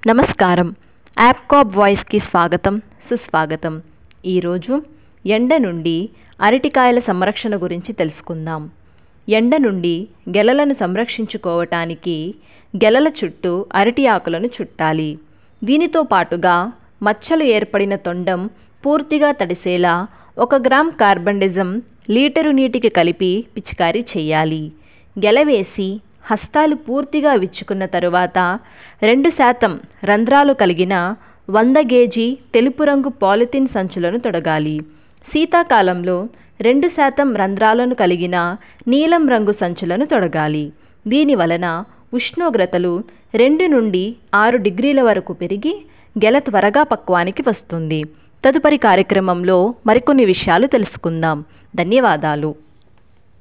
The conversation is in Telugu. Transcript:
నమస్కారం యాప్కాప్ వాయిస్కి స్వాగతం సుస్వాగతం ఈరోజు ఎండ నుండి అరటికాయల సంరక్షణ గురించి తెలుసుకుందాం ఎండ నుండి గెలలను సంరక్షించుకోవటానికి గెలల చుట్టూ అరటి ఆకులను చుట్టాలి దీనితో పాటుగా మచ్చలు ఏర్పడిన తొండం పూర్తిగా తడిసేలా ఒక గ్రామ్ కార్బండిజం లీటరు నీటికి కలిపి పిచికారీ చేయాలి గెలవేసి హస్తాలు పూర్తిగా విచ్చుకున్న తరువాత రెండు శాతం రంధ్రాలు కలిగిన వంద గేజీ తెలుపు రంగు పాలిథిన్ సంచులను తొడగాలి శీతాకాలంలో రెండు శాతం రంధ్రాలను కలిగిన నీలం రంగు సంచులను తొడగాలి దీని వలన ఉష్ణోగ్రతలు రెండు నుండి ఆరు డిగ్రీల వరకు పెరిగి గెల త్వరగా పక్వానికి వస్తుంది తదుపరి కార్యక్రమంలో మరికొన్ని విషయాలు తెలుసుకుందాం ధన్యవాదాలు